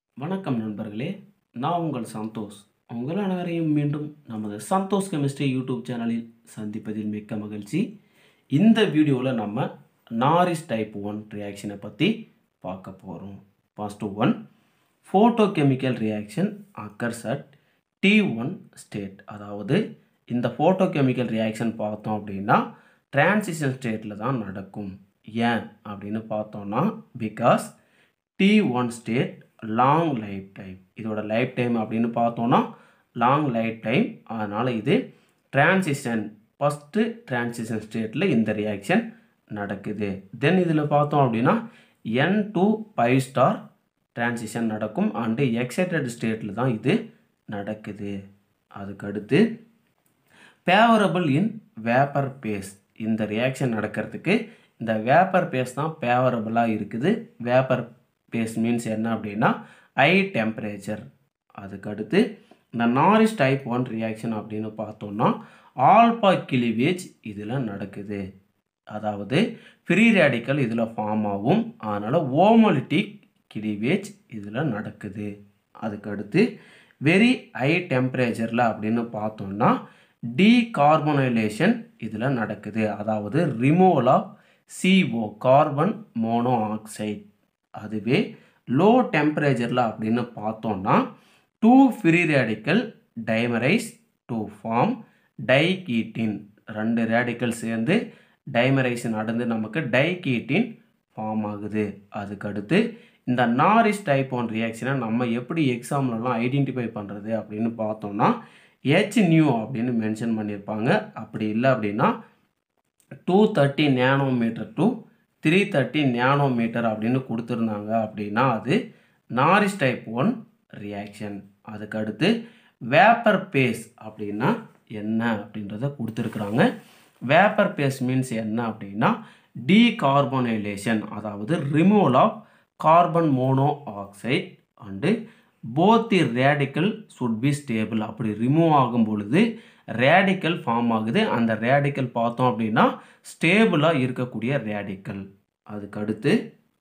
வணக்கம் நண்பர்களே நான் உங்கள் சந்தோஷ் உங்கள் அனைவரையும் மீண்டும் நமது சந்தோஷ் கெமிஸ்ட்ரி யூடியூப் சேனலில் சந்திப்பதில் மிக்க மகிழ்ச்சி இந்த வீடியோவில் நம்ம நாரிஸ் டைப் ஒன் ரியாக்ஷனை பற்றி பார்க்க போகிறோம் first one photochemical reaction occurs at T one state அதாவது இந்த ஃபோட்டோகெமிக்கல் ரியாக்ஷன் பார்த்தோம் அப்படின்னா டிரான்சிஷன் ஸ்டேட்டில் தான் நடக்கும் ஏன் அப்படின்னு பார்த்தோம்னா because T one state long life time இதோட லைஃப் டைம் அப்படின்னு பார்த்தோன்னா லாங் லைஃப் டைம் அதனால் இது டிரான்சிஷன் ஃபஸ்ட்டு டிரான்சிஷன் ஸ்டேட்டில் இந்த ரியாக்ஷன் நடக்குது தென் இதில் பார்த்தோம் அப்படின்னா n to five star transition நடக்கும் அண்டு எக்ஸைட்டட் ஸ்டேட்டில் தான் இது நடக்குது அதுக்கடுத்து ஃபேவரபிள் இன் வேப்பர் பேஸ் இந்த ரியாக்ஷன் நடக்கிறதுக்கு இந்த வேப்பர் பேஸ் தான் ஃபேவரபுளாக இருக்குது வேப்பர் பேஸ் மீன்ஸ் என்ன அப்படின்னா ஹை டெம்பரேச்சர் அதுக்கடுத்து இந்த நாரிஸ் டைப் ஒன் ரியாக்ஷன் அப்படின்னு பார்த்தோம்னா ஆல்பா கிளிவேஜ் இதில் நடக்குது அதாவது ஃப்ரீ ரேடிக்கல் இதில் ஃபார்ம் ஆகும் அதனால் ஓமலிட்டிக் கிளிவேஜ் இதில் நடக்குது அதுக்கடுத்து வெரி ஹை டெம்பரேச்சரில் அப்படின்னு பார்த்தோம்னா டீகார்பனைலேஷன் இதில் நடக்குது அதாவது removal of CO carbon monoxide அதுவே லோ டெம்பரேச்சரில் அப்படின்னு பார்த்தோம்னா two free radical dimerise to form diketene ரெண்டு ரேடிக்கல் சேர்ந்து டைமரைஸ் நடந்து நமக்கு டைகீட்டின் ஃபார்ம் ஆகுது அதுக்கடுத்து இந்த நாரிஸ் டைப் ஒன் ரியாக்ஷனை நம்ம எப்படி எக்ஸாம்லலாம் ஐடென்டிஃபை பண்ணுறது அப்படின்னு பார்த்தோம்னா ஹெச் நியூ அப்படின்னு மென்ஷன் பண்ணியிருப்பாங்க அப்படி இல்லை அப்படின்னா two thirty nanometre to three thirty nanometre அப்படின்னு கொடுத்துருந்தாங்க அப்படின்னா அது நாரிஸ் டைப் ஒன் ரியாக்ஷன் அதுக்கடுத்து வேப்பர் பேஸ் அப்படின்னா என்ன அப்படின்றத கொடுத்துருக்குறாங்க வேப்பர் பேஸ் மீன்ஸ் என்ன அப்படின்னா டீகார்பனைலேஷன் அதாவது removal of carbon monoxide and both the radical should be stable அப்படி ரிமூவ் ஆகும் பொழுது ரேடிக்கல் ஃபார்ம் ஆகுது அந்த ரேடிக்கல் பார்த்தோம் அப்படின்னா ஸ்டேபிளாக இருக்கக்கூடிய ரேடிக்கல் அதுக்கடுத்து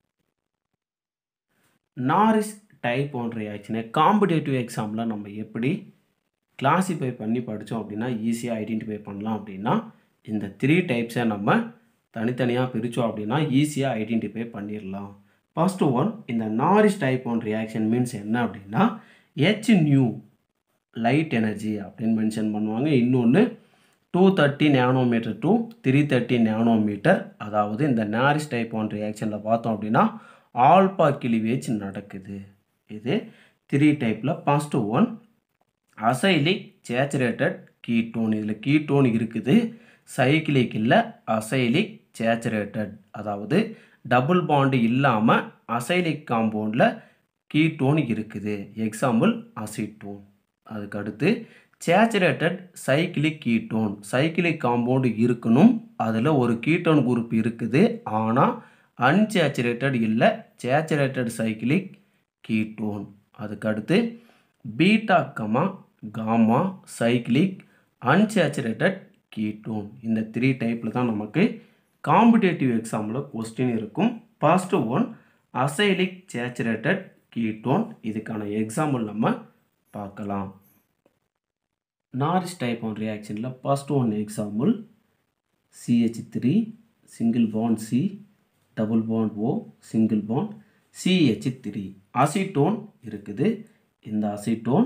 நாரிஸ் டைப் ஒன் ரியாக்ஷனை காம்படேட்டிவ் எக்ஸாமில் நம்ம எப்படி கிளாஸிஃபை பண்ணி படித்தோம் அப்படின்னா ஈஸியாக ஐடென்டிஃபை பண்ணலாம் அப்படின்னா இந்த த்ரீ டைப்ஸை நம்ம தனித்தனியாக பிரித்தோம் அப்படின்னா ஈஸியாக ஐடென்டிஃபை பண்ணிடலாம் ஃபர்ஸ்ட் ஒன் இந்த Norrish type one reaction means என்ன அப்படின்னா ஹெச் நியூ லைட் எனர்ஜி அப்படின்னு மென்ஷன் பண்ணுவாங்க இன்னொன்று two thirty nanometre to three thirty nanometre அதாவது இந்த நாரிஸ் டைப் ஒன் ரியாக்ஷனில் பார்த்தோம் அப்படின்னா ஆல்பா கிளிவேஜ் நடக்குது இது த்ரீ டைப்பில் first one acyclic saturated ketone இதில் கீட்டோன் இருக்குது சைக்கிளிக் இல்லை அசைலிக் சேச்சுரேட்டட் அதாவது டபுள் பாண்டு இல்லாமல் அசைலிக் காம்பவுண்டில் கீட்டோன் இருக்குது எக்ஸாம்பிள் அசிட்டோன் அதுக்கடுத்து saturated cyclic ketone cyclic compound இருக்கணும் அதில் ஒரு கீட்டோன் குரூப் இருக்குது ஆனால் அன்சேச்சுரேட்டட் இல்லை சேச்சுரேட்டட் சைக்கிளிக் கீட்டோன் அதுக்கடுத்து beta comma gamma cyclic unsaturated ketone இந்த த்ரீ டைப்பில் தான் நமக்கு காம்படேட்டிவ் எக்ஸாமில் கொஸ்டின் இருக்கும் first one acyclic saturated ketone இதுக்கான எக்ஸாம்பிள் நம்ம பார்க்கலாம் நாரிஸ் டைப் ஒன் ரியாக்ஷனில் first one example CH three single bond C double bond O single bond CH three acetone இருக்குது இந்த அசிட்டோன்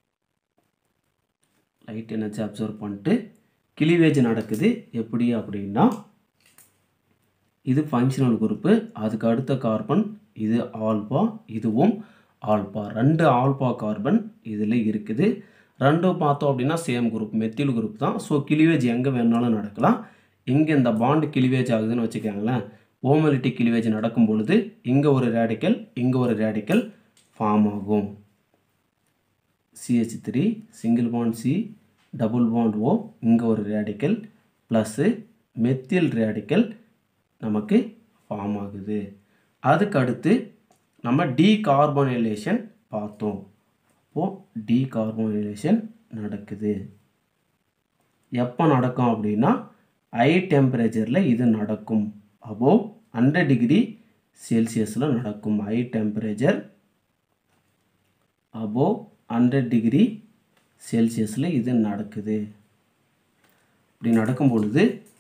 லைட் எனர்ஜி அப்சர்வ் பண்ணிட்டு கிளிவேஜ் நடக்குது எப்படி அப்படின்னா இது ஃபங்க்ஷனல் குரூப்பு அதுக்கு அடுத்த கார்பன் இது ஆல்பா இதுவும் ஆல்பா ரெண்டு ஆல்பா கார்பன் இதில் இருக்குது ரெண்டும் பார்த்தோம் அப்படின்னா சேம் குரூப் மெத்தில் குரூப் தான் ஸோ கிளிவேஜ் எங்கே வேணாலும் நடக்கலாம் இங்கே இந்த பாண்டு கிளிவேஜ் ஆகுதுன்னு வச்சுக்கோங்களேன் ஓமலிட்டி கிளிவேஜ் நடக்கும் பொழுது இங்கே ஒரு ரேடிக்கல் இங்கே ஒரு ரேடிக்கல் ஃபார்ம் ஆகும் CH three single bond C double bond O இங்கே ஒரு ரேடிக்கல் ப்ளஸ்ஸு மெத்தில் ரேடிக்கல் நமக்கு ஃபார்ம் ஆகுது அதுக்கு அடுத்து நம்ம டீகார்பனைலேஷன் பார்த்தோம் அப்போது டீகார்பனைலேஷன் நடக்குது எப்போ நடக்கும் அப்படின்னா ஹை டெம்பரேச்சரில் இது நடக்கும் அபோவ் ஹண்ட்ரட் டிகிரி செல்சியஸில் நடக்கும் high temperature above hundred degree செல்சியஸில் இது நடக்குது இப்படி நடக்கும் பொழுது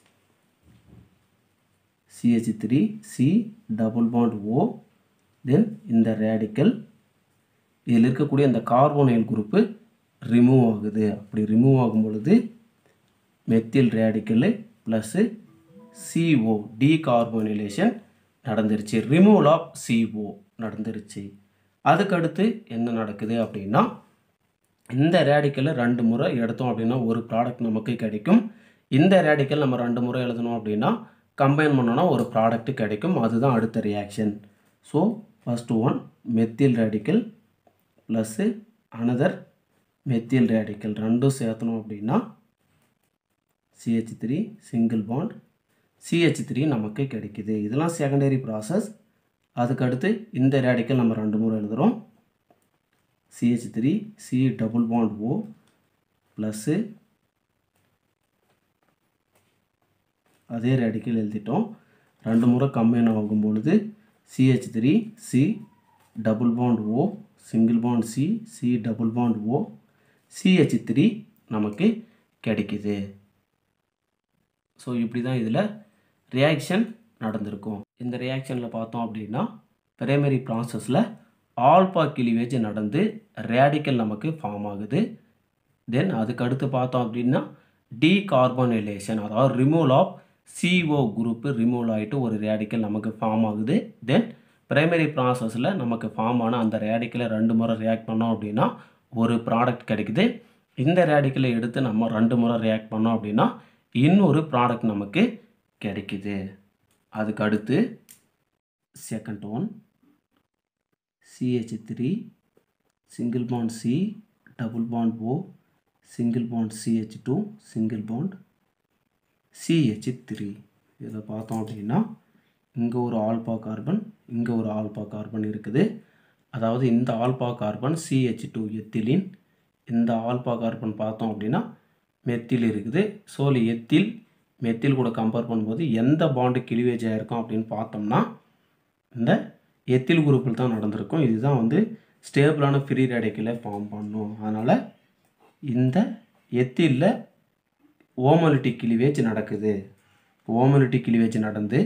CH three C double bond O then இந்த ரேடிக்கல் இதில் இருக்கக்கூடிய அந்த கார்போனைல் குரூப்பு ரிமூவ் ஆகுது அப்படி ரிமூவ் ஆகும் பொழுது methyl radical plus CO decarbonylation நடந்துருச்சு ரிமூவல் ஆஃப் சிஓ நடந்துருச்சு அதுக்கடுத்து என்ன நடக்குது அப்படின்னா இந்த ரேடிக்கலை ரெண்டு முறை எடுத்தோம் அப்படின்னா ஒரு ப்ராடக்ட் நமக்கு கிடைக்கும் இந்த ரேடிக்கல் நம்ம ரெண்டு முறை எழுதணும் அப்படின்னா கம்பைன் பண்ணோன்னா ஒரு ப்ராடக்ட் கிடைக்கும் அதுதான் அடுத்த reaction so first one methyl radical plus another methyl radical ரெண்டும் சேர்த்தணும் அப்படின்னா CH three single bond CH three நமக்கு கிடைக்குது இதெல்லாம் செகண்டரி ப்ராசஸ் அதுக்கடுத்து இந்த ரேடிக்கல் நம்ம ரெண்டு முறை எழுதுகிறோம் CH three C double bond O plus அதே ரேடிக்கல் எழுதிட்டோம் ரெண்டு முறை கம்பைன் ஆகும் பொழுது CH three C double bond O single bond C C double bond O CH three நமக்கு கிடைக்குது ஸோ இப்படி தான் இதில் ரியாக்ஷன் நடந்திருக்கும் இந்த ரியாக்ஷனில் பார்த்தோம் அப்படின்னா பிரைமரி ப்ராசஸில் ஆல்பா கிளிவேஜ் நடந்து ரேடிக்கல் நமக்கு ஃபார்ம் ஆகுது தென் அதுக்கு அடுத்து பார்த்தோம் அப்படின்னா டீகார்பனைலேஷன் அதாவது removal of CO group removal ஆகிட்டு ஒரு ரேடிக்கல் நமக்கு ஃபார்ம் ஆகுது தென் பிரைமரி ப்ராசஸில் நமக்கு ஃபார்ம் ஆன அந்த ரேடிக்கலை ரெண்டு முறை ரியாக்ட் பண்ணோம் அப்படின்னா ஒரு ப்ராடக்ட் கிடைக்குது இந்த ரேடிக்கலை எடுத்து நம்ம ரெண்டு முறை ரியாக்ட் பண்ணோம் அப்படின்னா இன்னொரு ப்ராடக்ட் நமக்கு கிடைக்குது அதுக்கு அடுத்து second one CH three single bond C double bond O single bond CH two single bond CH three இதில் பார்த்தோம் அப்படின்னா இங்கே ஒரு ஆல்பா கார்பன் இங்கே ஒரு ஆல்பா கார்பன் இருக்குது அதாவது இந்த alpha carbon CH two ethylene இந்த ஆல்பா கார்பன் பார்த்தோம் அப்படின்னா மெத்தில் இருக்குது சோலி எத்தில் மெத்தில் கூட கம்பேர் பண்ணும்போது எந்த பாண்டு கிளிவேஜ் ஆகிருக்கும் அப்படின்னு பார்த்தோம்னா இந்த எத்தில் குரூப்பில் தான் நடந்திருக்கும் இதுதான் வந்து ஸ்டேபிளான ஃப்ரீ ரேடிக்கலை ஃபார்ம் பண்ணும் அதனால் இந்த எத்திலில் ஓமலிட்டிக் கிளிவேஜ் நடக்குது ஓமலிட்டிக் கிளிவேஜ் நடந்து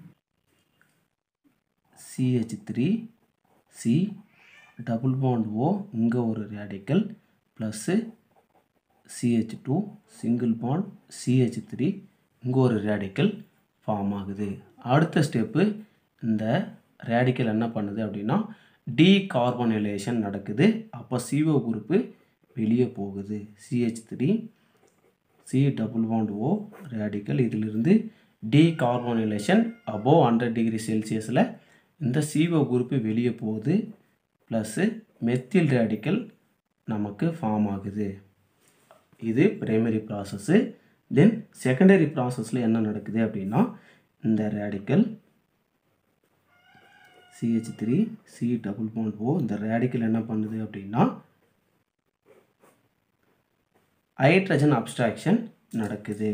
CH three C double bond O இங்கே ஒரு radical plus CH two single bond CH three இங்கே ஒரு ரேடிக்கல் ஃபார்ம் ஆகுது அடுத்த ஸ்டெப்பு இந்த ரேடிக்கல் என்ன பண்ணுது அப்படின்னா டீகார்பனைலேஷன் நடக்குது அப்போ சிஓ குரூப்பு வெளியே போகுது CH three C double bond O radical இதிலிருந்து டீகார்பனைலேஷன் அபோவ் ஹண்ட்ரட் டிகிரி செல்சியஸில் இந்த சிஓ குரூப்பு வெளியே போகுது ப்ளஸ்ஸு மெத்தில் ரேடிக்கல் நமக்கு ஃபார்ம் ஆகுது இது பிரைமரி ப்ராசஸ்ஸு தென் செகண்டரி ப்ராசஸில் என்ன நடக்குது அப்படின்னா இந்த radical CH three C double bond O இந்த ரேடிக்கல் என்ன பண்ணுது அப்படின்னா ஹைட்ரஜன் அப்ஸ்ட்ராக்ஷன் நடக்குது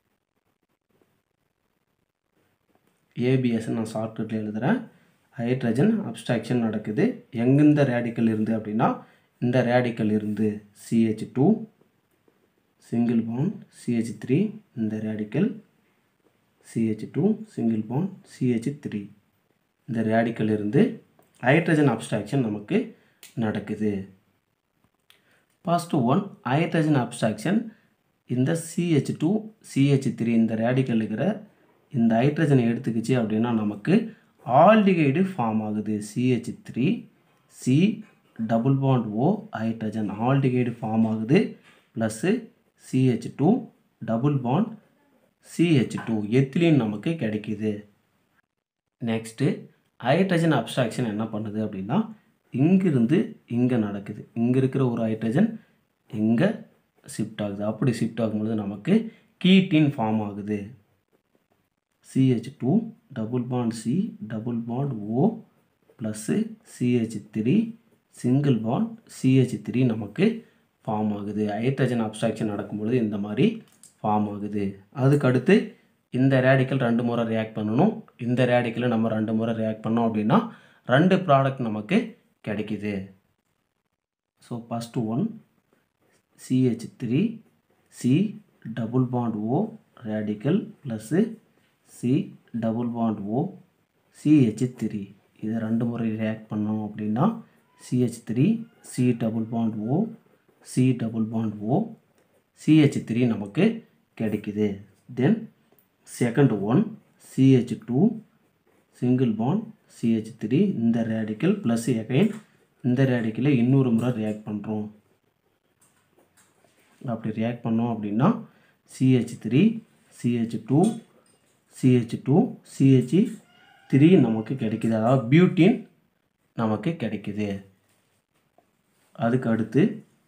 ஏபிஎஸ் நான் ஷார்ட்கட்டில் எழுதுகிறேன் ஹைட்ரஜன் அப்ஸ்ட்ராக்ஷன் நடக்குது எங்கெந்த ரேடிக்கல் இருந்து அப்படின்னா இந்த ரேடிக்கல் இருந்து CH two single bond CH three இந்த radical CH two single bond CH three இந்த ரேடிக்கல் இருந்து ஹைட்ரஜன் அப்ஸ்ட்ராக்ஷன் நமக்கு நடக்குது ஃபர்ஸ்ட் ஒன் ஹைட்ரஜன் அப்ஸ்ட்ராக்ஷன் இந்த சிஹெச் டூ சிஹெச் த்ரீ இந்த ரேடிக்கல் இருக்கிற இந்த ஹைட்ரஜனை எடுத்துக்கிச்சு அப்படின்னா நமக்கு ஆல்டிகைடு ஃபார்ம் ஆகுது CH three C double bond O hydrogen aldehyde form ஆகுது plus CH two double bond CH two ethylene நமக்கு கிடைக்குது நெக்ஸ்ட்டு ஹைட்ரஜன் அப்ஸ்ட்ராக்ஷன் என்ன பண்ணுது அப்படின்னா இங்கிருந்து இங்கே நடக்குது இங்கே இருக்கிற ஒரு ஹைட்ரஜன் இங்கே ஷிஃப்ட் ஆகுது அப்படி ஷிஃப்ட் ஆகும்பொழுது நமக்கு கீட்டின் ஃபார்ம் ஆகுது CH two double bond C double bond O plus CH three single bond CH three நமக்கு ஃபார்ம் ஆகுது ஹைட்ரஜன் அப்ஸ்ட்ராக்ஷன் நடக்கும்பொழுது இந்த மாதிரி ஃபார்ம் ஆகுது அதுக்கடுத்து இந்த ரேடிக்கல் ரெண்டு முறை ரியாக்ட் பண்ணணும் இந்த ரேடிக்கலை நம்ம ரெண்டு முறை ரியாக்ட் பண்ணோம் அப்படின்னா ரெண்டு ப்ராடக்ட் நமக்கு கிடைக்குது so first one CH three C double bond O radical plus C double bond O CH three இதை ரெண்டு முறை ரியாக்ட் பண்ணோம் அப்படின்னா CH three C double bond O C double bond O CH three நமக்கு கிடைக்குது then second one CH two single bond CH three இந்த radical plus again இந்த ரேடிக்கலை இன்னொரு முறை ரியாக்ட் பண்ணுறோம் அப்படி ரியாக்ட் பண்ணோம் அப்படின்னா CH three CH two CH two CH three நமக்கு கிடைக்குது அதாவது பியூட்டின் நமக்கு கிடைக்குது அதுக்கு அடுத்து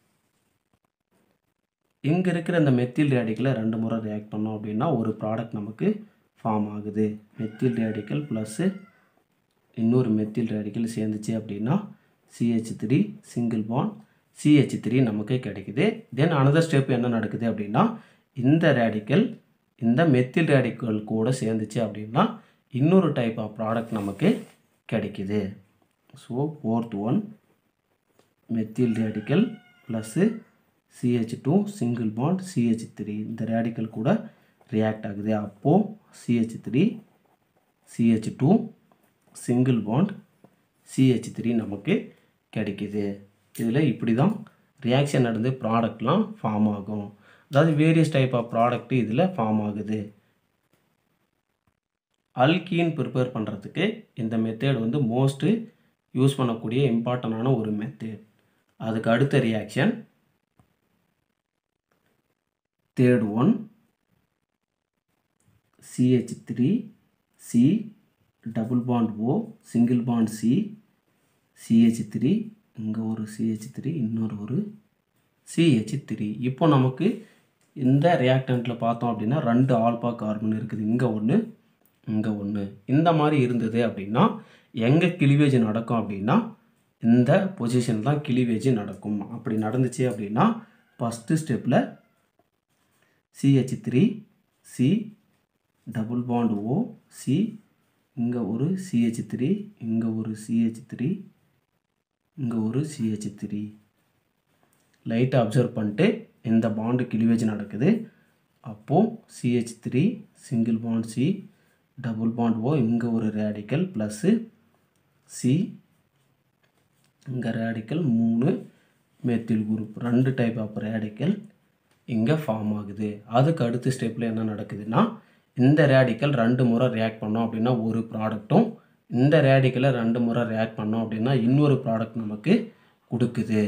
இங்கே இருக்கிற இந்த மெத்தில் ரேடிக்கலை ரெண்டு முறை ரியாக்ட் பண்ணோம் அப்படின்னா ஒரு ப்ராடக்ட் நமக்கு ஃபார்ம் ஆகுது மெத்தில் ரேடிக்கல் ப்ளஸ்ஸு இன்னொரு மெத்தில் ரேடிக்கல் சேர்ந்துச்சு அப்படின்னா CH three single bond CH three நமக்கு கிடைக்குது தென் அனதர் ஸ்டெப் என்ன நடக்குது அப்படின்னா இந்த ரேடிக்கல் இந்த மெத்தில் ரேடிக்கல் கூட சேர்ந்துச்சு அப்படின்னா இன்னொரு டைப் ஆஃப் ப்ராடக்ட் நமக்கு கிடைக்குது so fourth one methyl radical plus CH two single bond CH three இந்த ரேடிக்கல் கூட ரியாக்ட் ஆகுது அப்போது CH three CH two single bond CH three நமக்கு கிடைக்குது இதில் இப்படி தான் ரியாக்ஷன் நடந்து ப்ராடக்ட்லாம் ஃபார்ம் ஆகும் அதாவது வேரியஸ் டைப் ஆஃப் ப்ராடக்ட் இதில் ஃபார்ம் ஆகுது அல்கீன் ப்ரிப்பேர் பண்ணுறதுக்கு இந்த மெத்தேட் வந்து மோஸ்ட்டு யூஸ் பண்ணக்கூடிய இம்பார்ட்டண்டான ஒரு மெத்தேட் அதுக்கு அடுத்த reaction third one CH three C double bond O single bond C CH three இங்கே ஒரு சிஹெச் த்ரீ இன்னொரு ஒரு சிஹெச் த்ரீ இப்போ நமக்கு இந்த ரியாக்டண்ட்டில் பார்த்தோம் அப்படின்னா ரெண்டு ஆல்பா கார்பன் இருக்குது இங்கே ஒன்று இங்கே ஒன்று இந்த மாதிரி இருந்தது அப்படின்னா எங்கே கிளிவேஜ் நடக்கும் அப்படின்னா இந்த பொசிஷன் தான் கிளிவேஜ் நடக்கும் அப்படி நடந்துச்சு அப்படின்னா ஃபஸ்ட்டு ஸ்டெப்பில் CH three C double bond O C இங்கே ஒரு சிஹெச் த்ரீ இங்கே ஒரு சிஹெச் த்ரீ இங்கே ஒரு சிஹெச் த்ரீ லைட்டாக அப்சர்வ் பண்ணிட்டு இந்த பாண்டு கிளிவேஜ் நடக்குது அப்போது CH three single bond C double bond O இங்கே ஒரு ரேடிக்கல் ப்ளஸ்ஸு சி இங்கே ரேடிக்கல் மூணு மெத்தில் குரூப் ரெண்டு டைப் ஆஃப் ரேடிக்கல் இங்கே ஃபார்ம் ஆகுது அதுக்கு அடுத்த ஸ்டெப்பில் என்ன நடக்குதுன்னா இந்த ரேடிக்கல் ரெண்டு முறை ரியாக்ட் பண்ணோம் அப்படின்னா ஒரு ப்ராடக்ட்டும் இந்த ரேடிக்கலை ரெண்டு முறை ரியாக்ட் பண்ணோம் அப்படின்னா இன்னொரு ப்ராடக்ட் நமக்கு கொடுக்குது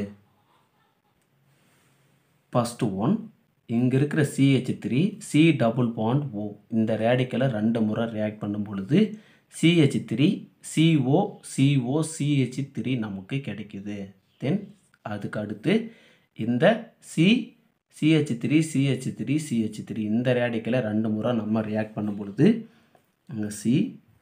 ஃபஸ்ட்டு ஒன் இங்கே இருக்கிற CH three C double bond O இந்த ரேடிக்கலை ரெண்டு முறை ரியாக்ட் பண்ணும் பொழுது CH three CO CO CH three நமக்கு கிடைக்குது தென் அதுக்கு அடுத்து இந்த C CH three CH three CH three இந்த ரேடிக்கலை ரெண்டு முறை நம்ம ரியாக்ட் பண்ணும் பொழுது அங்கே C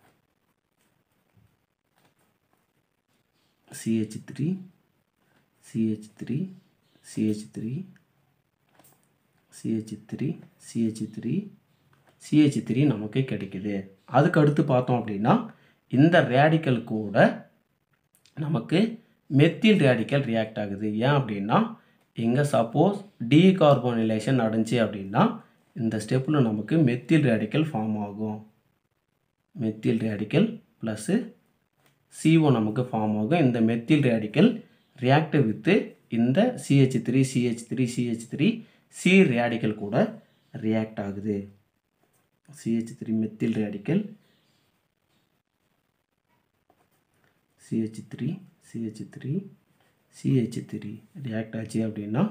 CH three CH three CH three CH three CH three CH three நமக்கு கிடைக்குது அதுக்கு அடுத்து பார்த்தோம் அப்படின்னா இந்த ரேடிக்கல் கூட நமக்கு மெத்தில் ரேடிக்கல் ரியாக்ட் ஆகுது ஏன் அப்படின்னா இங்கே சப்போஸ் டீகார்போனிலேஷன் நடந்துச்சு அப்படின்னா இந்த ஸ்டெப்பில் நமக்கு மெத்தில் ரேடிக்கல் ஃபார்ம் ஆகும் மெத்தில் ரேடிக்கல் ப்ளஸ்ஸு CO நமக்கு ஃபார்ம் ஆகும் இந்த மெத்தில் ரேடிக்கல் ரியாக்ட் வித்து இந்த CH three CH three CH three C radical கூட ரியாக்ட் ஆகுது CH three methyl radical CH three CH three CH three react ஆச்சு அப்படின்னா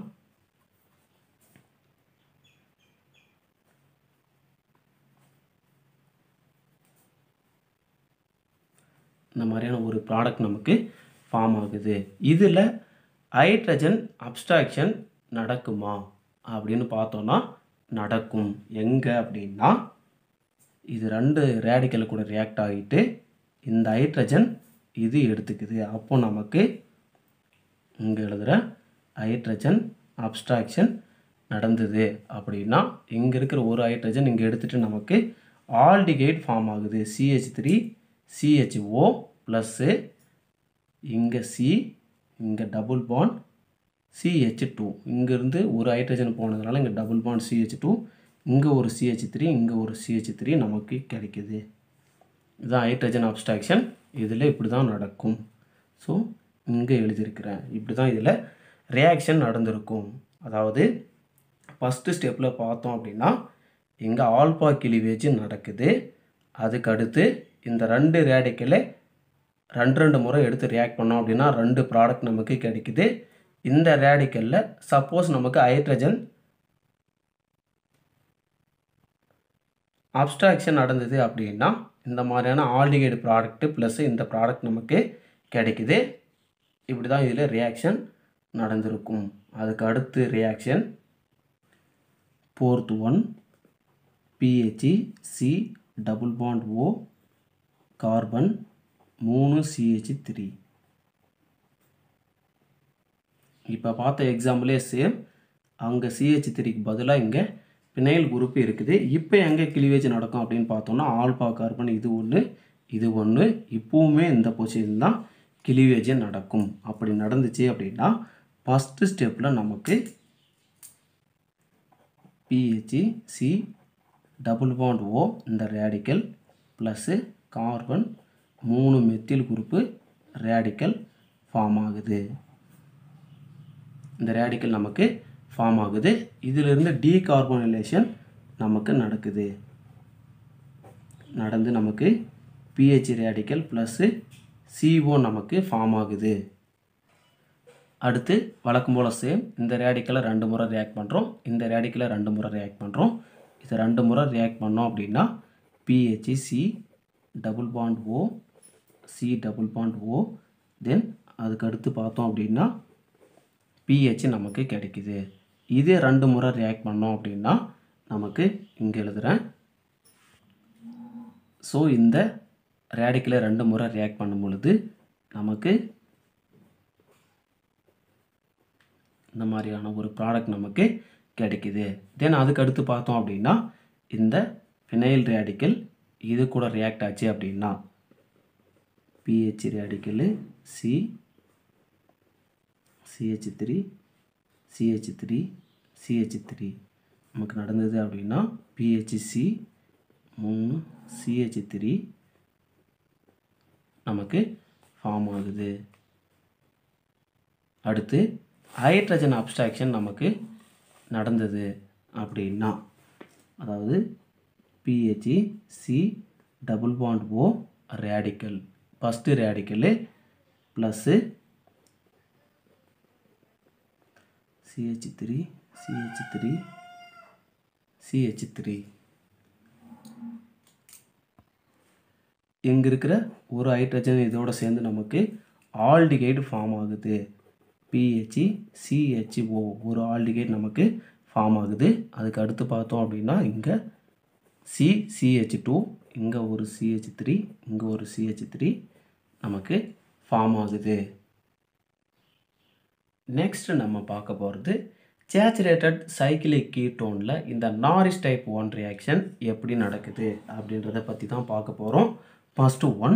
இந்த மாதிரியான ஒரு ப்ராடக்ட் நமக்கு ஃபார்ம் ஆகுது இதில் ஹைட்ரஜன் அப்ஸ்ட்ராக்ஷன் நடக்குமா அப்படின்னு பார்த்தோன்னா நடக்கும் எங்கே அப்படின்னா இது ரெண்டு ரேடிக்கல் கூட ரியாக்ட் ஆகிட்டு இந்த ஹைட்ரஜன் இது எடுத்துக்குது அப்போ நமக்கு இங்கே எழுதுகிற ஹைட்ரஜன் அப்ஸ்ட்ராக்ஷன் நடந்தது அப்படின்னா இங்கே இருக்கிற ஒரு ஹைட்ரஜன் இங்கே எடுத்துகிட்டு நமக்கு ஆல்டிகைட் ஃபார்ம் ஆகுது சிஹெச் த்ரீ சிஹெச்ஓ ப்ளஸ்ஸு இங்கே சி இங்கே டபுள் பாண்ட் சிஹெச் டூ இங்கேருந்து ஒரு ஹைட்ரஜன் போனதுனால இங்கே டபுள் பாண்ட் சிஹெச் டூ இங்கே ஒரு சிஹெச் த்ரீ இங்கே ஒரு சிஹெச் த்ரீ நமக்கு கிடைக்குது இதுதான் ஹைட்ரஜன் அப்ஸ்ட்ராக்ஷன் இதில் இப்படி தான் நடக்கும் ஸோ இங்கே எழுதியிருக்கிறேன் இப்படி தான் இதில் ரியாக்ஷன் நடந்திருக்கும் அதாவது ஃபஸ்ட்டு ஸ்டெப்பில் பார்த்தோம் அப்படின்னா இங்கே ஆல்பா கிளிவேஜ் நடக்குது அதுக்கு அடுத்து இந்த ரெண்டு ரேடிக்கலை ரெண்டு ரெண்டு முறை எடுத்து ரியாக்ட் பண்ணோம் அப்படின்னா ரெண்டு ப்ராடக்ட் நமக்கு கிடைக்குது இந்த ரேடிக்கலில் சப்போஸ் நமக்கு ஹைட்ரஜன் அப்ஸ்ட்ராக்ஷன் நடந்தது அப்படின்னா இந்த மாதிரியான ஆல்டிகேட் ப்ராடக்ட்டு ப்ளஸ் இந்த ப்ராடக்ட் நமக்கு கிடைக்குது இப்படி தான் இதில் ரியாக்ஷன் நடந்திருக்கும் அதுக்கு அடுத்து reaction fourth one PHE C double bond O carbon மூணு சிஹெச் த்ரீ இப்போ பார்த்த எக்ஸாம்பிளே சேம் அங்கே சிஹெச் த்ரீக்கு பதிலாக இங்கே பினைல் குரூப் இருக்குது இப்போ எங்கே கிளிவேஜ் நடக்கும் அப்படின்னு பார்த்தோம்னா ஆல்பா கார்பன் இது ஒன்று இது ஒன்று இப்போவுமே இந்த பொசிஷன் தான் கிளிவேஜ் நடக்கும் அப்படி நடந்துச்சு அப்படின்னா ஃபஸ்ட்டு ஸ்டெப்பில் நமக்கு PHE C double bond O இந்த ரேடிக்கல் ப்ளஸ்ஸு கார்பன் மூணு மெத்தில் குரூப்பு ரேடிக்கல் ஃபார்ம் ஆகுது இந்த ரேடிக்கல் நமக்கு ஃபார்ம் ஆகுது இதிலிருந்து டீகார்பனைலேஷன் நமக்கு நடக்குது நடந்து நமக்கு பிஹெச் ரேடிக்கல் ப்ளஸ்ஸு CO நமக்கு ஃபார்ம் ஆகுது அடுத்து வழக்கம் போல் சேம் இந்த ரேடிக்கலை ரெண்டு முறை ரியாக்ட் பண்ணுறோம் இந்த ரேடிக்கலை ரெண்டு முறை ரியாக்ட் பண்ணுறோம் இதை ரெண்டு முறை ரியாக்ட் பண்ணோம் அப்படின்னா PHE C double bond O C double bond O then அதுக்கு அடுத்து பார்த்தோம் அப்படின்னா பிஹெச் நமக்கு கிடைக்குது இதே ரெண்டு முறை ரியாக்ட் பண்ணோம் அப்படின்னா நமக்கு இங்கே எழுதுகிறேன் ஸோ இந்த ரேடிக்கலை ரெண்டு முறை ரியாக்ட் பண்ணும் பொழுது நமக்கு இந்த மாதிரியான ஒரு ப்ராடக்ட் நமக்கு கிடைக்குது தென் அதுக்கு அடுத்து பார்த்தோம் அப்படின்னா இந்த ஃபினைல் ரேடிக்கல் இது கூட ரியாக்ட் ஆச்சு அப்படின்னா PH radical C CH three CH three CH three நமக்கு நடந்தது அப்படின்னா பிஹெச்சி மூணு சிஹெச் த்ரீ நமக்கு ஃபார்ம் ஆகுது அடுத்து ஹைட்ரஜன் அப்ஸ்ட்ராக்ஷன் நமக்கு நடந்தது அப்படின்னா அதாவது PHE C double bond O radical first radical plus CH three CH three CH three இங்கே இருக்கிற ஒரு ஹைட்ரஜன் இதோட சேர்ந்து நமக்கு ஆல்டிகைடு ஃபார்ம் ஆகுது பிஹெச்இ சிஹெச்ஓ ஒரு ஆல்டிகைட் நமக்கு ஃபார்ம் ஆகுது அதுக்கு அடுத்து பார்த்தோம் அப்படின்னா இங்கே சி சிஹெச் டூ இங்கே ஒரு சிஹெச் த்ரீ இங்கே ஒரு சிஹெச் த்ரீ நமக்கு ஃபார்ம் ஆகுது நெக்ஸ்ட் நம்ம பார்க்க போகிறது சேச்சுரேட்டட் சைக்கிளிக் கீட்டோனில் இந்த நாரிஸ் டைப் ஒன் ரியாக்ஷன் எப்படி நடக்குது அப்படின்றத பற்றி தான் பார்க்க போகிறோம் ஃபஸ்ட்டு ஒன்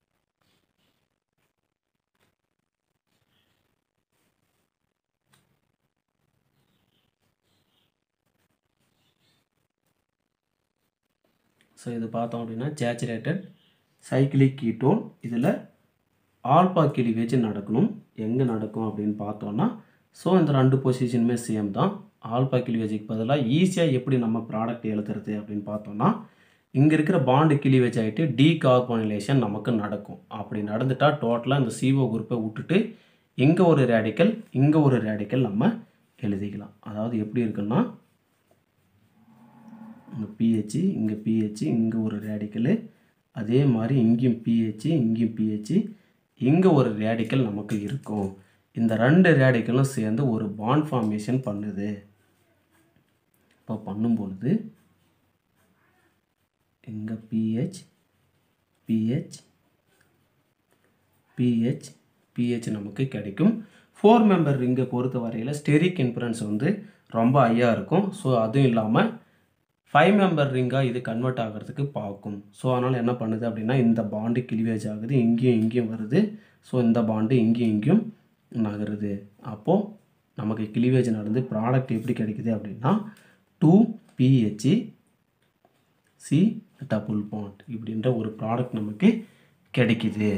ஸோ இது பார்த்தோம் அப்படின்னா சேச்சுரேட்டட் சைக்கிளிக் கீட்டோன் இதில் ஆல்பா கிளிவேஜ் நடக்கணும் எங்கே நடக்கும் அப்படின்னு பார்த்தோன்னா ஸோ இந்த ரெண்டு பொசிஷனுமே சேம் தான் ஆல்பா கிளிவேஜுக்கு பதிலாக ஈஸியாக எப்படி நம்ம ப்ராடக்ட் எழுதுறது அப்படின்னு பார்த்தோன்னா இங்கே இருக்கிற பாண்டு கிளிவேஜ் ஆகிட்டு டீகார்பனைலேஷன் நமக்கு நடக்கும் அப்படி நடந்துட்டால் டோட்டலாக இந்த CO குரூப்பை விட்டுட்டு இங்கே ஒரு ரேடிக்கல் இங்கே ஒரு ரேடிக்கல் நம்ம எழுதிக்கலாம் அதாவது எப்படி இருக்குன்னா இங்கே பிஹெச் இங்கே பிஹெச் இங்கே ஒரு ரேடிக்கலு அதே மாதிரி இங்கேயும் பிஹெச் இங்கேயும் பிஹெச் இங்கே ஒரு ரேடிக்கல் நமக்கு இருக்கும் இந்த ரெண்டு ரேடிக்கலும் சேர்ந்து ஒரு பாண்ட் ஃபார்மேஷன் பண்ணுது இப்போ பண்ணும்பொழுது இங்கே பிஹெச் பிஹெச் பிஹெச் பிஹெச் நமக்கு கிடைக்கும் ஃபோர் மெம்பர் ரிங்கை பொறுத்த வரையில் ஸ்டெரிக் இன்ஃபரன்ஸ் வந்து ரொம்ப ஹையாக இருக்கும் ஸோ அதுவும் இல்லாமல் ஃபைவ் மெம்பர் ரிங்காக இது கன்வெர்ட் ஆகிறதுக்கு பார்க்கும் ஸோ அதனால் என்ன பண்ணுது அப்படின்னா இந்த பாண்டு கிளிவேஜ் ஆகுது இங்கேயும் இங்கேயும் வருது ஸோ இந்த பாண்டு இங்கேயும் இங்கேயும் நகருது அப்போது நமக்கு கிளிவேஜ் நடந்து ப்ராடக்ட் எப்படி கிடைக்குது அப்படின்னா two PHC C double bond இப்படின்ற ஒரு ப்ராடக்ட் நமக்கு கிடைக்குது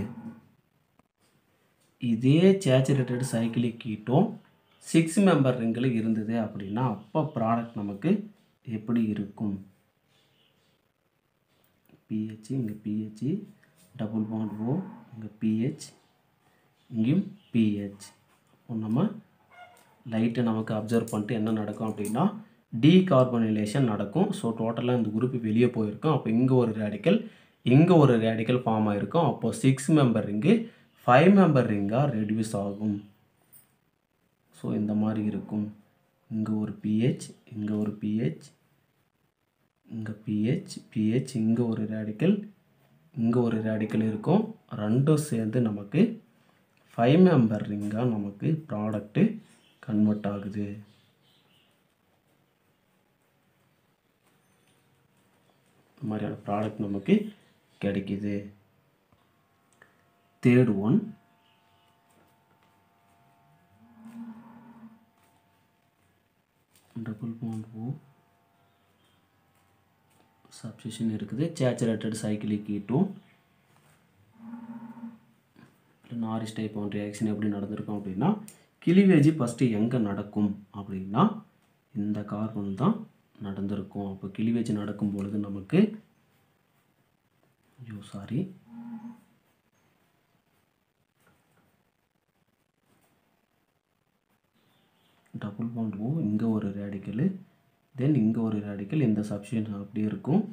இதே சேச்சுரேட்டட் சைக்கிளிக் கீட்டும் சிக்ஸ் மெம்பர் ரிங்கில் இருந்தது அப்படின்னா அப்போ ப்ராடக்ட் நமக்கு எப்படி இருக்கும் பிஹெச் இங்கே பிஹெச் டபுள் பாண்ட் ஓ இங்கே பிஹெச் இங்கேயும் பிஹெச் அப்போ நம்ம லைட்டை நமக்கு அப்சர்வ் பண்ணிட்டு என்ன நடக்கும் அப்படின்னா டீகார்பனைலேஷன் நடக்கும் ஸோ டோட்டலாக இந்த குரூப் வெளியே போயிருக்கும் அப்போ இங்கே ஒரு ரேடிக்கல் இங்கே ஒரு ரேடிக்கல் ஃபார்ம் ஆகிருக்கும் அப்போ six member ring five member ரிங்காக ரெடியூஸ் ஆகும் ஸோ இந்த மாதிரி இருக்கும் இங்கே ஒரு பிஹெச் இங்கே ஒரு பிஹெச் இங்கே பிஹெச் பிஹெச் இங்கே ஒரு ரேடிக்கல் இங்கே ஒரு ரேடிக்கல் இருக்கும் ரெண்டும் சேர்ந்து நமக்கு ஃபைவ் மெம்பர் ரிங்காக நமக்கு ப்ராடக்ட்டு கன்வெர்ட் ஆகுது இந்த மாதிரியான ப்ராடக்ட் நமக்கு கிடைக்குது third one double bond O substitution இருக்குது சேச்சுரேட்டட் சைக்கிளிக் கீட்டும் நாரிஸ் டைப் ஆன் ரியாக்ஷன் எப்படி நடந்திருக்கும் அப்படின்னா கிளிவேஜ் ஃபஸ்ட்டு எங்கே நடக்கும் அப்படின்னா இந்த கார்பன் தான் நடந்திருக்கும் அப்போ கிளிவேஜ் நடக்கும் பொழுது நமக்கு ஐயோ சாரி டபுள் பாண்ட் ஓ இங்கே ஒரு ரேடிக்கலு தென் இங்கே ஒரு ரேடிக்கல் இந்த சப்ஷன் அப்படியே இருக்கும்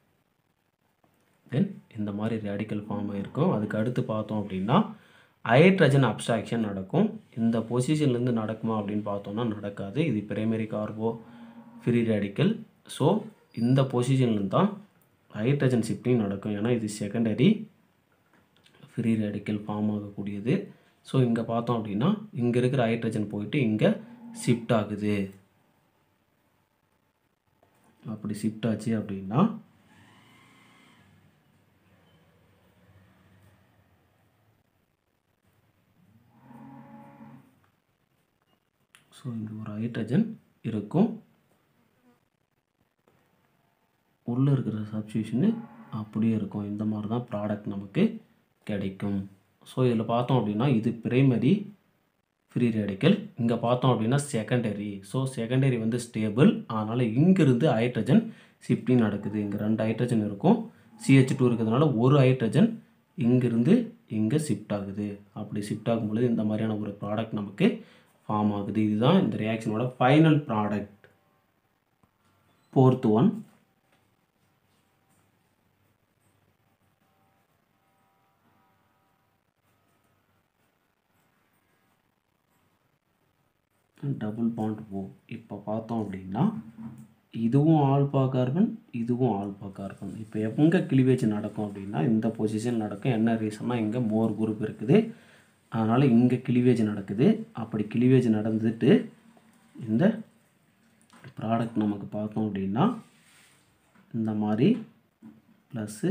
தென் இந்த மாதிரி ரேடிக்கல் ஃபார்ம் ஆகிருக்கும் அதுக்கு அடுத்து பார்த்தோம் அப்படின்னா ஹைட்ரஜன் அப்ஸ்ட்ராக்ஷன் நடக்கும் இந்த பொசிஷன்லேருந்து நடக்குமா அப்படின்னு பார்த்தோம்னா நடக்காது இது primary carbo free radical so இந்த பொசிஷன்லேருந்து தான் ஹைட்ரஜன் ஷிஃப்டிங் நடக்கும் ஏன்னா இது செகண்டரி ஃப்ரீ ரேடிக்கல் ஃபார்ம் ஆகக்கூடியது ஸோ இங்கே பார்த்தோம் அப்படின்னா இங்கே இருக்கிற ஹைட்ரஜன் போயிட்டு இங்கே ஷிஃப்ட் ஆகுது அப்படி ஷிஃப்ட் ஆச்சு அப்படின்னா ஸோ இங்கே ஒரு ஹைட்ரஜன் இருக்கும் உள்ளே இருக்கிற சப்ஸ்டியூஷனு அப்படியே இருக்கும் இந்த மாதிரி தான் ப்ராடக்ட் நமக்கு கிடைக்கும் ஸோ இதில் பார்த்தோம் அப்படின்னா இது பிரைமரி ஃப்ரீ ரேடிக்கல் இங்கே பார்த்தோம் அப்படின்னா செகண்டரி ஸோ செகண்டரி வந்து ஸ்டேபிள் அதனால் இங்கிருந்து ஹைட்ரஜன் ஷிஃப்டிங் நடக்குது இங்கே ரெண்டு ஹைட்ரஜன் இருக்கும் சிஹெச் டூ இருக்கிறதுனால ஒரு ஹைட்ரஜன் இங்கிருந்து இங்கே ஷிஃப்ட் ஆகுது அப்படி ஷிஃப்ட் ஆகும் பொழுது இந்த மாதிரியான ஒரு ப்ராடக்ட் நமக்கு ஃபார்ம் ஆகுது இதுதான் இந்த ரியாக்ஷனோட final product fourth one double bond O இப்போ பார்த்தோம் அப்படின்னா இதுவும் ஆல்பா கார்பன் இதுவும் ஆல்பா கார்பன் இப்போ எங்கே கிளிவேஜ் நடக்கும் அப்படின்னா இந்த பொசிஷன் நடக்கும் என்ன ரீசன்னா இங்கே மோர் குரூப் இருக்குது அதனால் இங்கே கிளிவேஜ் நடக்குது அப்படி கிளிவேஜ் நடந்துட்டு இந்த ப்ராடக்ட் நமக்கு பார்த்தோம் அப்படின்னா இந்த மாதிரி ப்ளஸ்ஸு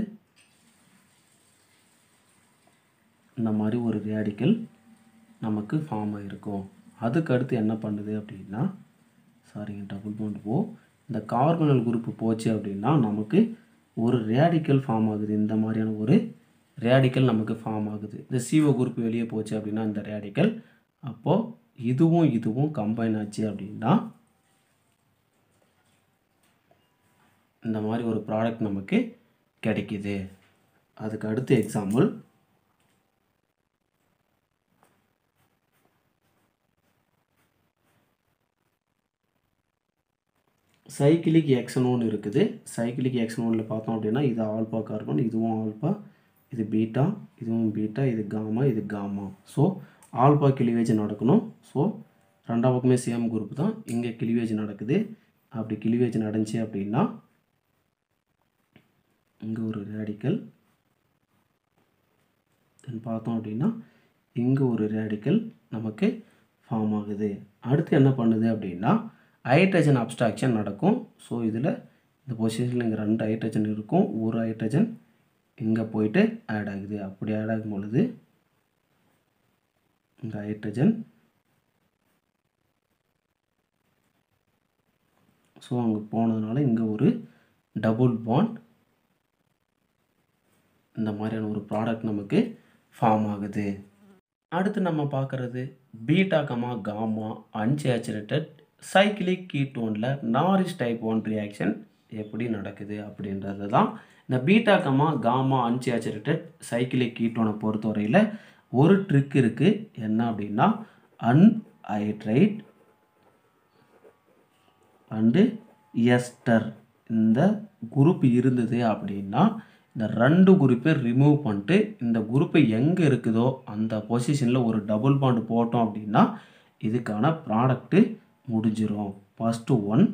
இந்த மாதிரி ஒரு ரேடிக்கல் நமக்கு ஃபார்ம் ஆகிருக்கும் அதுக்கு அடுத்து என்ன பண்ணுது அப்படின்னா சாரிங்க டபுள் பாண்ட் போ இந்த கார்பனல் குரூப் போச்சு அப்படின்னா நமக்கு ஒரு ரேடிக்கல் ஃபார்ம் ஆகுது இந்த மாதிரியான ஒரு ரேடிக்கல் நமக்கு ஃபார்ம் ஆகுது இந்த சிஓ குரூப் வெளியே போச்சு அப்படின்னா இந்த ரேடிக்கல் அப்போது இதுவும் இதுவும் கம்பைன் ஆச்சு அப்படின்னா இந்த மாதிரி ஒரு ப்ராடக்ட் நமக்கு கிடைக்குது அதுக்கு அடுத்த எக்ஸாம்பிள் சைக்கிளிக் எக்ஸனோன் இருக்குது சைக்கிளிக் எக்ஸனோனில் பார்த்தோம் அப்படின்னா இது ஆல்பா கார்பன் இதுவும் ஆல்பா இது பீட்டா இதுவும் பீட்டா இது காமா இது காமா ஸோ ஆல்பா கிளிவேஜ் நடக்கணும் ஸோ ரெண்டாம் பக்கமே சேம் குரூப் தான் இங்கே கிளிவேஜ் நடக்குது அப்படி கிளிவேஜ் நடந்துச்சு அப்படின்னா இங்கே ஒரு ரேடிக்கல் தென் பார்த்தோம் அப்படின்னா இங்கே ஒரு ரேடிக்கல் நமக்கு ஃபார்ம் ஆகுது அடுத்து என்ன பண்ணுது அப்படின்னா ஹைட்ரஜன் அப்ஸ்ட்ராக்ஷன் நடக்கும் ஸோ இதில் இந்த பொசிஷனில் இங்கே ரெண்டு ஹைட்ரஜன் இருக்கும் ஒரு ஹைட்ரஜன் இங்கே போயிட்டு ஆட் ஆகுது அப்படி ஆட் ஆகும் பொழுது இந்த ஹைட்ரஜன் ஸோ அங்கே போனதுனால இங்கே ஒரு டபுள் பாண்ட் இந்த மாதிரியான ஒரு ப்ராடக்ட் நமக்கு ஃபார்ம் ஆகுது அடுத்து நம்ம பார்க்குறது beta comma gamma unsaturated cyclic கீட்டோனில் நாரிஸ் டைப் ஒன் ரியாக்ஷன் எப்படி நடக்குது அப்படின்றது தான் இந்த beta comma gamma unsaturated cyclic கீட்டோனை பொறுத்தவரையில் ஒரு ட்ரிக் இருக்குது என்ன அப்படின்னா அன்ஹைட்ரைட் அண்டு எஸ்டர் இந்த குரூப் இருந்தது அப்படின்னா இந்த ரெண்டு குரூப்பை ரிமூவ் பண்ணிட்டு இந்த குரூப்பு எங்கே இருக்குதோ அந்த பொசிஷனில் ஒரு டபுள் பாண்ட் போட்டோம் அப்படின்னா இதுக்கான ப்ராடக்ட்டு முடிஞ்சிரும் ஃபஸ்ட்டு ஒன்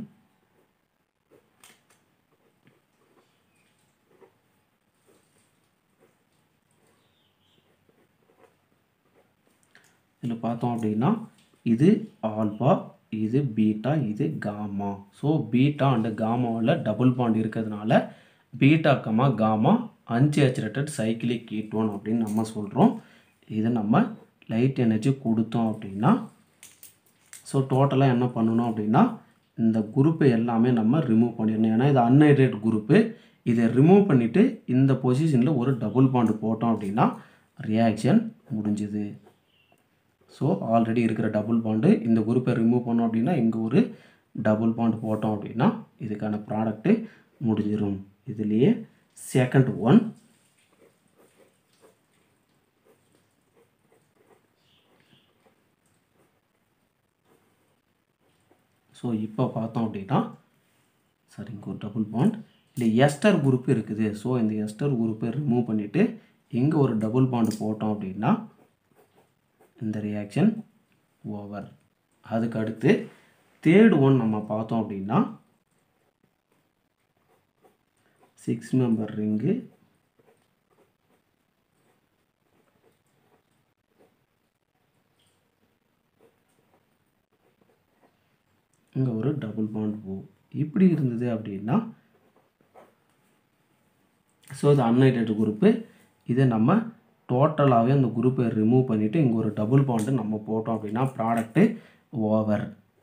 இதில் பார்த்தோம் அப்படின்னா இது ஆல்பா இது பீட்டா இது காமா ஸோ பீட்டா அண்டு காமாவில் டபுள் பாண்ட் இருக்கிறதுனால beta comma gamma unsaturated cyclic ketone அப்படின்னு நம்ம சொல்கிறோம் இதை நம்ம லைட் எனர்ஜி கொடுத்தோம் அப்படின்னா ஸோ டோட்டலாக என்ன பண்ணணும் அப்படின்னா இந்த குரூப்பை எல்லாமே நம்ம ரிமூவ் பண்ணிடணும் ஏன்னா இது அன்ஹைட்ரேட் குரூப்பு இதை ரிமூவ் பண்ணிவிட்டு இந்த பொசிஷனில் ஒரு டபுள் பாண்டு போட்டோம் அப்படின்னா ரியாக்ஷன் முடிஞ்சுது ஸோ ஆல்ரெடி இருக்கிற டபுள் பாண்டு இந்த குரூப்பை ரிமூவ் பண்ணோம் அப்படின்னா இங்கே ஒரு டபுள் பாண்டு போட்டோம் அப்படின்னா இதுக்கான ப்ராடக்ட்டு முடிஞ்சிடும் இதுலேயே செகண்ட் ஒன் ஸோ இப்போ பார்த்தோம் அப்படின்னா சாரி இங்கே ஒரு டபுள் பாண்ட் இல்லை எஸ்டர் குரூப் இருக்குது ஸோ இந்த எஸ்டர் குரூப்பை ரிமூவ் பண்ணிவிட்டு இங்கே ஒரு டபுள் பாண்ட் போட்டோம் அப்படின்னா இந்த ரியாக்ஷன் ஓவர் அதுக்கு அடுத்து தேர்ட் ஒன் நம்ம பார்த்தோம் அப்படின்னா சிக்ஸ் மெம்பர் ரிங்கு இங்கே ஒரு டபுள் பாண்ட் ஓ இப்படி இருந்தது அப்படின்னா ஸோ இது அன்னைடட் குரூப்பு இதை நம்ம டோட்டலாகவே அந்த குரூப்பை ரிமூவ் பண்ணிவிட்டு இங்கே ஒரு டபுள் பாண்டு நம்ம போட்டோம் அப்படின்னா product over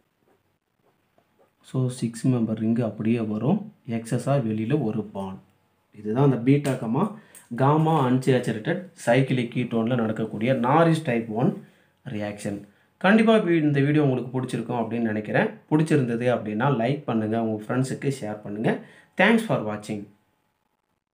so six member ring அப்படியே வரும் எக்ஸஸாக வெளியில் ஒரு பாண்ட் இதுதான் அந்த beta comma gamma unsaturated cyclic கீட்டோனில் நடக்கக்கூடிய நாரிஸ் டைப் ஒன் ரியாக்ஷன் கண்டிப்பாக இந்த வீடியோ உங்களுக்கு பிடிச்சிருக்கும் அப்படின்னு நினைக்கிறேன் பிடிச்சிருந்தது அப்படின்னா லைக் பண்ணுங்கள் உங்கள் ஃப்ரெண்ட்ஸுக்கு ஷேர் பண்ணுங்கள் தேங்க்ஸ் ஃபார் வாட்சிங்